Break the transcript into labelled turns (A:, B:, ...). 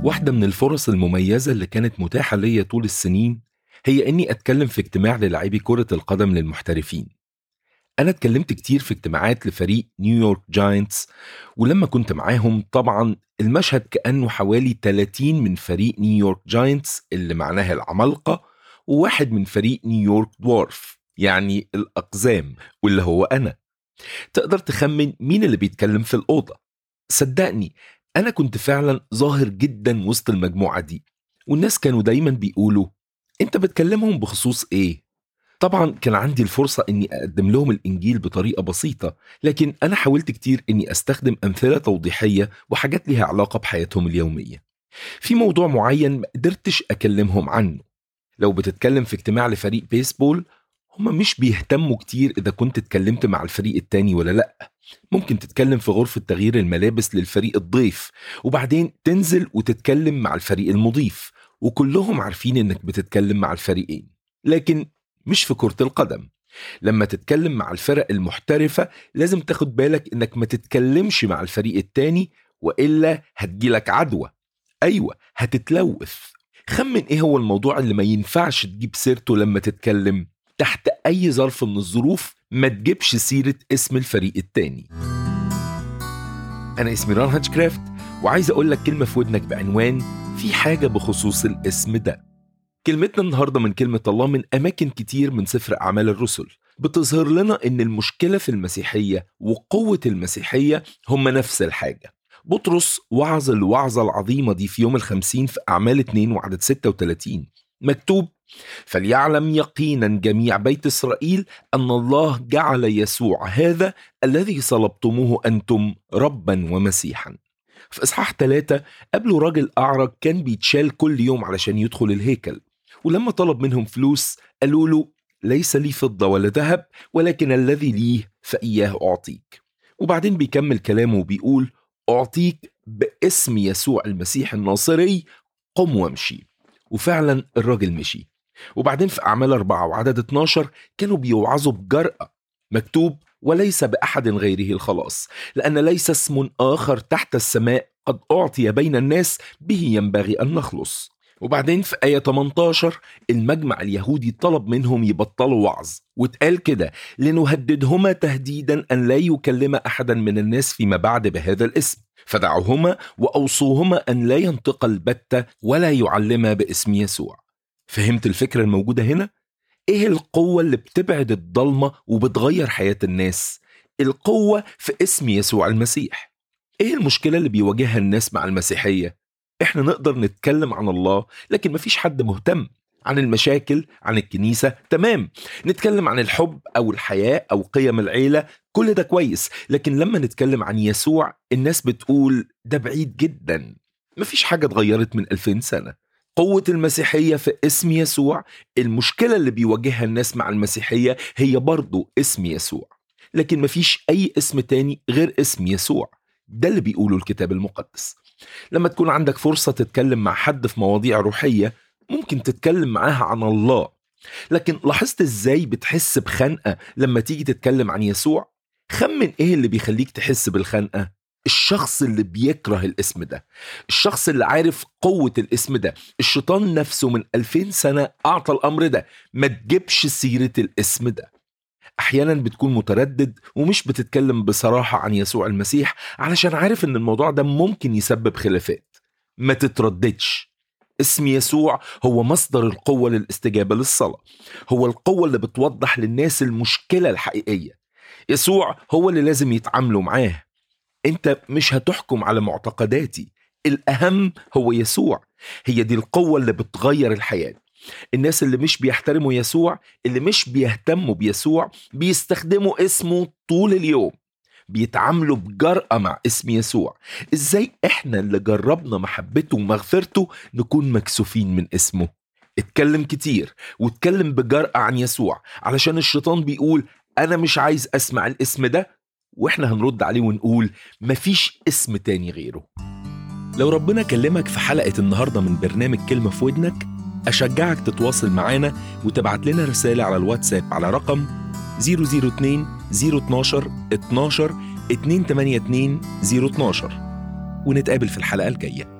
A: واحدة من الفرص المميزة اللي كانت متاحة ليا طول السنين هي إني أتكلم في اجتماع للاعبي كرة القدم للمحترفين أنا اتكلمت كتير في اجتماعات لفريق نيويورك جاينتس ولما كنت معاهم طبعا المشهد كأنه حوالي 30 من فريق نيويورك جاينتس اللي معناها العمالقة وواحد من فريق نيويورك دورف يعني الأقزام واللي هو أنا تقدر تخمن مين اللي بيتكلم في الأوضة صدقني أنا كنت فعلا ظاهر جدا وسط المجموعة دي والناس كانوا دايما بيقولوا أنت بتكلمهم بخصوص إيه؟ طبعا كان عندي الفرصة إني أقدم لهم الإنجيل بطريقة بسيطة لكن أنا حاولت كتير إني أستخدم أمثلة توضيحية وحاجات ليها علاقة بحياتهم اليومية في موضوع معين ما قدرتش أكلمهم عنه لو بتتكلم في اجتماع لفريق بيسبول هما مش بيهتموا كتير إذا كنت اتكلمت مع الفريق التاني ولا لأ ممكن تتكلم في غرفة تغيير الملابس للفريق الضيف وبعدين تنزل وتتكلم مع الفريق المضيف وكلهم عارفين إنك بتتكلم مع الفريقين لكن مش في كرة القدم لما تتكلم مع الفرق المحترفة لازم تاخد بالك إنك ما تتكلمش مع الفريق التاني وإلا هتجيلك عدوى أيوة هتتلوث خمن إيه هو الموضوع اللي ما ينفعش تجيب سيرته لما تتكلم تحت أي ظرف من الظروف ما تجيبش سيرة اسم الفريق التاني أنا اسمي ران هاتشكرافت وعايز أقول لك كلمة في ودنك بعنوان في حاجة بخصوص الاسم ده كلمتنا النهاردة من كلمة الله من أماكن كتير من سفر أعمال الرسل بتظهر لنا إن المشكلة في المسيحية وقوة المسيحية هما نفس الحاجة بطرس وعظ الوعظة العظيمة دي في يوم الخمسين في أعمال 2 وعدد 36 مكتوب فليعلم يقينا جميع بيت إسرائيل أن الله جعل يسوع هذا الذي صلبتموه أنتم ربا ومسيحا في إصحاح ثلاثة قابلوا راجل أعرج كان بيتشال كل يوم علشان يدخل الهيكل ولما طلب منهم فلوس قالوا له ليس لي فضة ولا ذهب ولكن الذي ليه فإياه أعطيك وبعدين بيكمل كلامه وبيقول أعطيك باسم يسوع المسيح الناصري قم وامشي وفعلا الراجل مشي وبعدين في أعمال أربعة وعدد 12 كانوا بيوعظوا بجرأة مكتوب وليس بأحد غيره الخلاص لأن ليس اسم آخر تحت السماء قد أعطي بين الناس به ينبغي أن نخلص وبعدين في آية 18 المجمع اليهودي طلب منهم يبطلوا وعظ واتقال كده لنهددهما تهديدا أن لا يكلم أحدا من الناس فيما بعد بهذا الاسم فدعوهما وأوصوهما أن لا ينطق البتة ولا يعلما باسم يسوع فهمت الفكرة الموجودة هنا؟ ايه القوة اللي بتبعد الضلمة وبتغير حياة الناس؟ القوة في اسم يسوع المسيح ايه المشكلة اللي بيواجهها الناس مع المسيحية؟ احنا نقدر نتكلم عن الله لكن مفيش حد مهتم عن المشاكل عن الكنيسة تمام نتكلم عن الحب أو الحياة أو قيم العيلة كل ده كويس لكن لما نتكلم عن يسوع الناس بتقول ده بعيد جدا مفيش حاجة اتغيرت من 2000 سنة قوة المسيحية في اسم يسوع المشكلة اللي بيواجهها الناس مع المسيحية هي برضو اسم يسوع لكن مفيش أي اسم تاني غير اسم يسوع ده اللي بيقوله الكتاب المقدس لما تكون عندك فرصة تتكلم مع حد في مواضيع روحية ممكن تتكلم معاها عن الله لكن لاحظت ازاي بتحس بخنقة لما تيجي تتكلم عن يسوع خمن ايه اللي بيخليك تحس بالخنقة الشخص اللي بيكره الاسم ده الشخص اللي عارف قوة الاسم ده الشيطان نفسه من 2000 سنة أعطى الأمر ده ما تجيبش سيرة الاسم ده أحيانا بتكون متردد ومش بتتكلم بصراحة عن يسوع المسيح علشان عارف إن الموضوع ده ممكن يسبب خلافات ما تترددش اسم يسوع هو مصدر القوة للاستجابة للصلاة هو القوة اللي بتوضح للناس المشكلة الحقيقية يسوع هو اللي لازم يتعاملوا معاه انت مش هتحكم على معتقداتي الاهم هو يسوع هي دي القوه اللي بتغير الحياه الناس اللي مش بيحترموا يسوع اللي مش بيهتموا بيسوع بيستخدموا اسمه طول اليوم بيتعاملوا بجرأة مع اسم يسوع ازاي احنا اللي جربنا محبته ومغفرته نكون مكسوفين من اسمه اتكلم كتير واتكلم بجرأة عن يسوع علشان الشيطان بيقول انا مش عايز اسمع الاسم ده واحنا هنرد عليه ونقول مفيش اسم تاني غيره لو ربنا كلمك في حلقة النهاردة من برنامج كلمة في ودنك أشجعك تتواصل معانا وتبعت لنا رسالة على الواتساب على رقم 002 012 12 282 012 ونتقابل في الحلقة الجاية